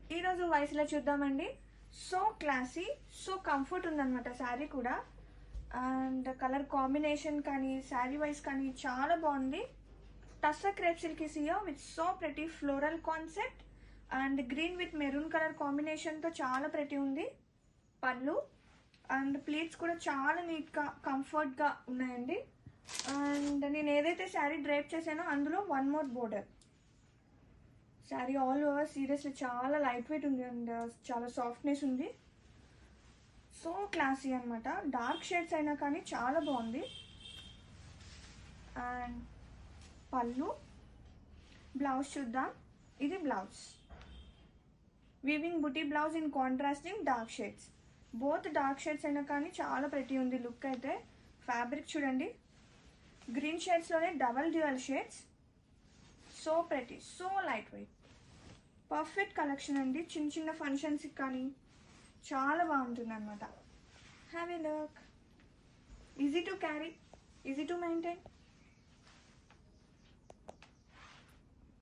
ఈరోజు వయసులో చూద్దామండి సో క్లాసీ సో కంఫర్ట్ ఉందన్నమాట శారీ కూడా అండ్ కలర్ కాంబినేషన్ కానీ శారీ వైజ్ కానీ చాలా బాగుంది టస్సా క్రేప్ సిల్క్ సియో with so pretty floral concept and green with maroon colour కాంబినేషన్తో చాలా ప్రతి ఉంది పళ్ళు అండ్ ప్లీట్స్ కూడా చాలా నీట్గా కంఫర్ట్గా ఉన్నాయండి అండ్ నేను ఏదైతే శారీ డ్రైప్ చేశానో అందులో one more border sari all over seriously చాలా లైట్ వెయిట్ ఉంది అండ్ చాలా సాఫ్ట్నెస్ ఉంది సో క్లాసీ అనమాట డార్క్ షేడ్స్ అయినా కానీ చాలా బాగుంది అండ్ పళ్ళు బ్లౌజ్ చూద్దాం ఇది blouse weaving buti blouse in contrasting dark shades both dark shades అయినా కానీ చాలా ప్రతి ఉంది లుక్ అయితే ఫ్యాబ్రిక్ చూడండి గ్రీన్ షేడ్స్లోనే double dual shades so pretty so light weight perfect collection అండి చిన్న చిన్న ఫంక్షన్స్కి కానీ చాలా బాగుంటుంది అనమాట have a look easy to carry easy to maintain